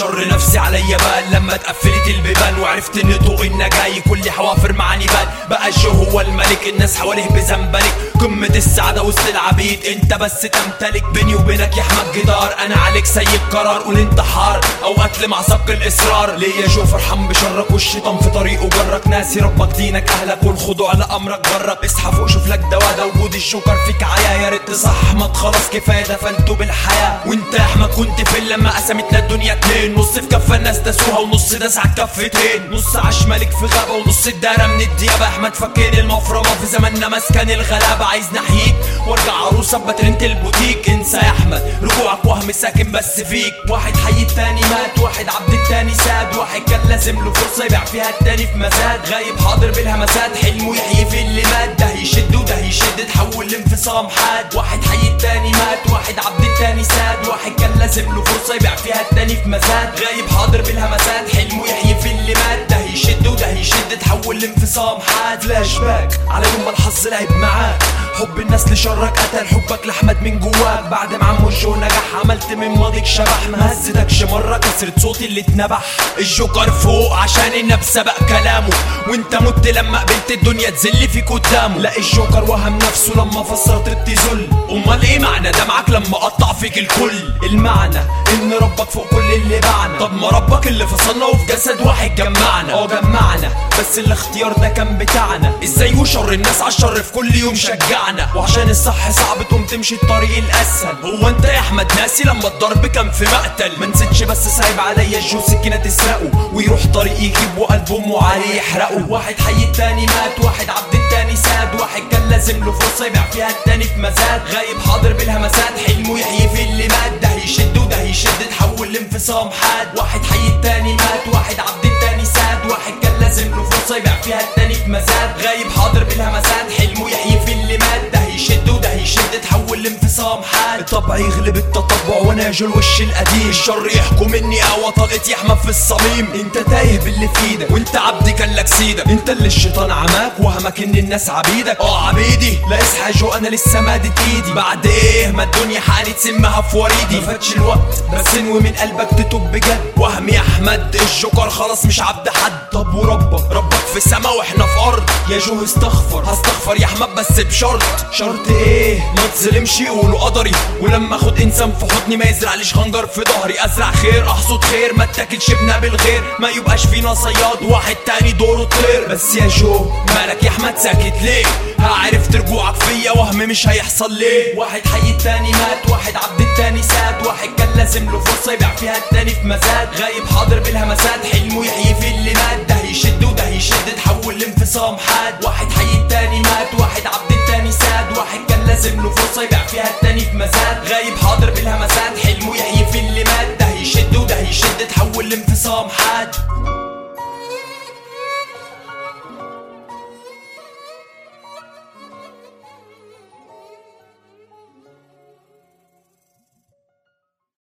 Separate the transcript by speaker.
Speaker 1: شر نفسي عليا بان لما اتقفلت البيبان وعرفت ان طوق النجاي كل حوافر معني بان بقى الجو هو الملك الناس حواليه بزنبلك قمة السعادة وسط العبيد انت بس تمتلك بيني وبينك يا احمد جدار انا عليك سيب قرار قول انتحار او قتل مع سبق الاصرار ليا جو فرحان بشرك والشيطان في طريقه جرك ناسي ربك دينك اهلك والخضوع لامرك برك اصحى فوق شوف لك دوا ده وجود الجوكر فيك عيا يا ريت تصح احمد خلاص كفايه دفنته بالحياه وانت يا احمد كنت فين لما قسمتنا الدنيا اتنين نص في كفه الناس داسوها ونص داس على الكفتين نص عاش ملك في غابه ونص اتدارى من الديابه احمد فكين المفرمه في زماننا مسكن الغلابه عايز نحييك وارجع عروسه بترنت البوتيك انسى يا احمد رجوعك وهم ساكن بس فيك واحد حي التاني مات واحد عبد التاني ساد واحد كان لازم له فرصه يبيع فيها التاني في مزاد غايب حاضر بالهمسات حلمه يحيي في اللي مات ده يشد وده يشد تحول لانفصام حاد واحد حي التاني مات واحد عبد التاني ساد واحد كان لازم له فرصه يبيع فيها التاني في مزاد غايب حاضر بالهمسات حلمه يحيي في اللي مات ده يشد وده يشد تحول لانفصام حاد فلاش باك على يوم ما الحظ لعب معاك حب الناس لشرك قتل حبك لاحمد من جواك بعد ما عمو الجو نجح عملت من ماضيك شبح ما هزتكش مره كسرت صوتي اللي اتنبح الجوكر فوق عشان النبي سبق كلامه وانت مت لما قبلت الدنيا تزل فيك قدامه لا الجوكر وهم نفسه لما فسرت تذل امال ايه معنى دمعك لما قطع فيك الكل المعنى ان ربك فوق كل اللي باعنا طب ما ربك اللي فصلنا وفي جسد واحد جمعنا اه جمعنا بس الاختيار ده كان بتاعنا ازاي وشر الناس عالشر في كل يوم شجعنا وعشان الصح صعب تقوم تمشي الطريق الاسهل هو انت يا احمد ناسي لما الضرب كان في مقتل ما نسيتش بس سايب عليا الجو سكينه تسرقه ويروح طريق يجيب وقلب امه عليه يحرقه واحد حي التاني مات واحد عبد التاني ساد واحد كان لازم له فرصه يبيع فيها التاني في مزاد غايب حاضر بالهمسات حلمه يحيي في اللي مات ده يشد وده يشد تحول لانفصام حاد واحد حي التاني مات واحد عبد التاني ساد واحد كان لازم له فرصه يبيع فيها التاني في مزاد غايب حاضر بالهمسات حلمه يحيي في اللي مات ده يشد وده يشد تحول لانفصام حاد الطبع يغلب التطبع وانا جو الوش القديم الشر يحكم مني قوى طلقتي احمد في الصميم انت تايه باللي في ايدك وانت عبدي كان لك سيدك انت اللي الشيطان عماك وهمك ان الناس عبيدك اه عبيدي لا اصحى جو انا لسه مادت ايدي بعد ايه ما الدنيا حقنت سمها في وريدي ما فاتش الوقت بس انوي من قلبك تتوب بجد وهم يا احمد الجوكر خلاص مش عبد حد طب وربك ربك في سما واحنا في ارض يا جو استغفر هستغفر يا احمد بس بشرط شرط ايه ما تظلمش يقولوا قدري ولما اخد انسان في حضني ما يزرعليش خنجر في ظهري ازرع خير احصد خير ما اتاكلش بنا بالغير ما يبقاش فينا صياد واحد تاني دوره طير بس يا جو مالك يا احمد ساكت ليه عرفت رجوعك فيا وهم مش هيحصل ليه واحد حي التاني مات واحد عبد التاني ساد واحد كان لازم له فرصه يبيع فيها التاني في مزاد غايب حاضر بالهمسات حلمه يحيي في اللي مات ده يشد وده يشد تحول لانفصام حاد واحد حي التاني مات واحد عبد التاني ساد واحد كان لازم له فرصه يبيع فيها التاني في مزاد غايب حاضر بالهمسات حلمه يحيي في اللي مات ده يشد وده يشد تحول لانفصام حاد